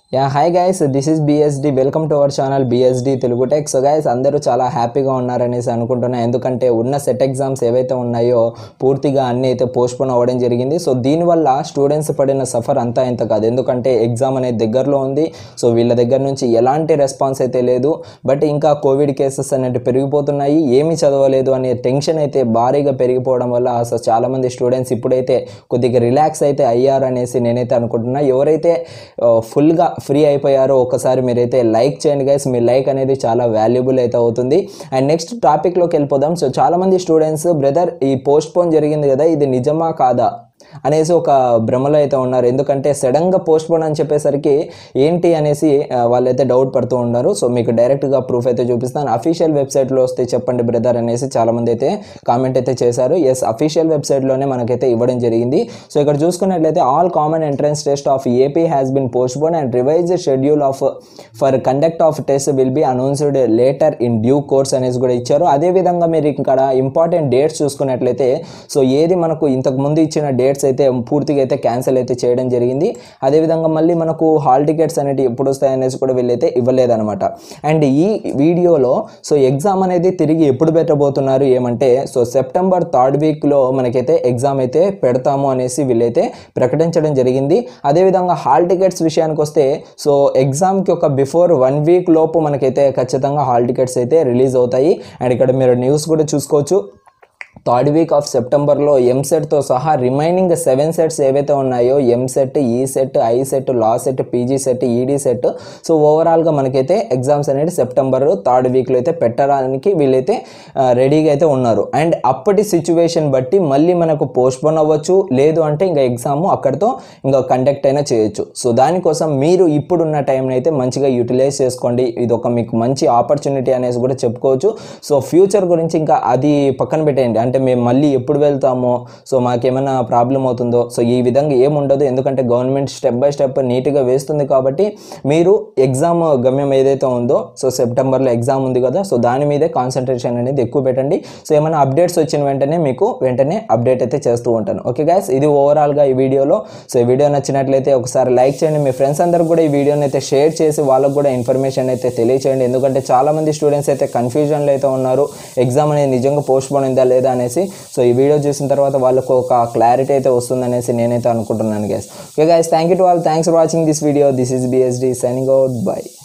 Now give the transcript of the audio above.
yeah hi guys this is BSD welcome to our channel BSD Telugu tech so guys అందరూ చాలా హ్యాపీగా ఉన్నారనేసి అనుకుంటున్నా ఎందుకంటే ఉన్న సెట్ ఎగ్జామ్స్ ఏవైతే ఉన్నాయో పూర్తిగా అన్నీ అయితే పోస్ట్పోన్ అవ్వడం జరిగింది సో దీనివల్ల స్టూడెంట్స్ పడిన సఫర్ అంతా ఇంత కాదు ఎందుకంటే ఎగ్జామ్ అనేది దగ్గరలో ఉంది సో వీళ్ళ దగ్గర నుంచి ఎలాంటి రెస్పాన్స్ అయితే లేదు బట్ ఇంకా కోవిడ్ కేసెస్ అనేవి పెరిగిపోతున్నాయి ఏమి చదవలేదు అనే టెన్షన్ అయితే భారీగా పెరిగిపోవడం వల్ల అసలు చాలామంది స్టూడెంట్స్ ఇప్పుడైతే కొద్దిగా రిలాక్స్ అయితే అయ్యారు అనేసి నేనైతే అనుకుంటున్నా ఎవరైతే ఫుల్గా ఫ్రీ అయిపోయారో ఒకసారి మీరైతే లైక్ చేయండి గైస్ మీ లైక్ అనేది చాలా వాల్యుబుల్ అయితే అవుతుంది అండ్ నెక్స్ట్ టాపిక్లోకి వెళ్ళిపోదాం సో చాలామంది స్టూడెంట్స్ బ్రదర్ ఈ పోస్ట్ పోన్ జరిగింది కదా ఇది నిజమా కాదా అనేసి ఒక భ్రమలో అయితే ఉన్నారు ఎందుకంటే సడన్గా పోస్ట్ పోన్ అని చెప్పేసరికి ఏంటి అనేసి ఆ, వాళ్ళైతే డౌట్ పడుతూ ఉన్నారు సో మీకు డైరెక్ట్గా ప్రూఫ్ అయితే చూపిస్తాను అఫీషియల్ వెబ్సైట్లో వస్తే చెప్పండి బ్రదర్ అనేసి చాలామంది అయితే కామెంట్ అయితే చేశారు ఎస్ అఫీషియల్ వెబ్సైట్లోనే మనకైతే ఇవ్వడం జరిగింది సో ఇక్కడ చూసుకున్నట్లయితే all common entrance test of AP has been postpone and revise schedule of for conduct of test will be announced later in due course అనేసి కూడా ఇచ్చారు అదేవిధంగా మీరు ఇక్కడ ఇంపార్టెంట్ డేట్స్ చూసుకున్నట్లయితే సో ఏది మనకు ఇంతకు ముందు ఇచ్చిన డేట్స్ అయితే పూర్తిగా అయితే క్యాన్సిల్ అయితే చేయడం జరిగింది అదేవిధంగా మళ్ళీ మనకు హాల్ టికెట్స్ అనేవి ఎప్పుడు వస్తాయి అనేసి కూడా వీళ్ళైతే ఇవ్వలేదన్నమాట అండ్ ఈ వీడియోలో సో ఎగ్జామ్ అనేది తిరిగి ఎప్పుడు పెట్టబోతున్నారు ఏమంటే సో సెప్టెంబర్ థర్డ్ వీక్లో మనకైతే ఎగ్జామ్ అయితే పెడతాము అనేసి వీళ్ళైతే ప్రకటించడం జరిగింది అదేవిధంగా హాల్ టికెట్స్ విషయానికి వస్తే సో ఎగ్జామ్కి ఒక బిఫోర్ వన్ వీక్ లోపు మనకైతే ఖచ్చితంగా హాల్ టికెట్స్ అయితే రిలీజ్ అవుతాయి అండ్ ఇక్కడ మీరు న్యూస్ కూడా చూసుకోవచ్చు థర్డ్ వీక్ ఆఫ్ సెప్టెంబర్లో ఎంసెట్తో సహా రిమైనింగ్ సెవెన్ సెట్స్ ఏవైతే ఉన్నాయో EAMCET E CET I CET law CET PG CET ED CET so ఓవరాల్గా మనకైతే ఎగ్జామ్స్ అనేది సెప్టెంబర్ థర్డ్ వీక్లో అయితే పెట్టడానికి వీళ్ళైతే ఆ, రెడీగా అయితే ఉన్నారు అండ్ అప్పటి సిచ్యువేషన్ బట్టి మళ్ళీ మనకు పోస్ట్పోన్ అవ్వచ్చు లేదు అంటే ఇంకా ఎగ్జామ్ అక్కడితో ఇంకా కండక్ట్ అయినా చేయొచ్చు సో దానికోసం మీరు ఇప్పుడున్న టైంని అయితే మంచిగా యూటిలైజ్ చేసుకోండి ఇది ఒక మీకు మంచి ఆపర్చునిటీ అనేసి కూడా చెప్పుకోవచ్చు సో ఫ్యూచర్ గురించి ఇంకా అది పక్కన పెట్టేయండి అంటే మేము మళ్ళీ ఎప్పుడు వెళ్తామో సో మాకేమైనా ప్రాబ్లం అవుతుందో సో ఈ విధంగా ఏముండదు ఎందుకంటే గవర్నమెంట్ స్టెప్ బై స్టెప్ నీట్గా వేస్తుంది కాబట్టి మీరు ఎగ్జామ్ గమ్యం ఏదైతే ఉందో సో సెప్టెంబర్లో ఎగ్జామ్ ఉంది కదా సో దాని మీదే కాన్సన్ట్రేషన్ అనేది ఎక్కువ పెట్టండి సో ఏమైనా అప్డేట్స్ వచ్చిన వెంటనే మీకు వెంటనే అప్డేట్ అయితే చేస్తూ ఉంటాను ఓకే గైస్ ఇది ఓవరాల్గా ఈ వీడియోలో సో ఈ వీడియో నచ్చినట్లయితే ఒకసారి లైక్ చేయండి మీ ఫ్రెండ్స్ అందరికి కూడా ఈ వీడియోని అయితే షేర్ చేసి వాళ్ళకు కూడా ఇన్ఫర్మేషన్ అయితే తెలియచేయండి ఎందుకంటే చాలామంది స్టూడెంట్స్ అయితే కన్ఫ్యూజన్లో అయితే ఉన్నారు ఎగ్జామ్ అనేది నిజంగా పోస్ట్ పోన్ అయిందా లేదా అనేసి సో ఈ వీడియో చూసిన తర్వాత వాళ్ళకు ఒక క్లారిటీ అయితే వస్తుందనేసి నేనైతే అనుకుంటున్నాను guys okay guys thank you to all thanks for watching this video this is BSD signing out by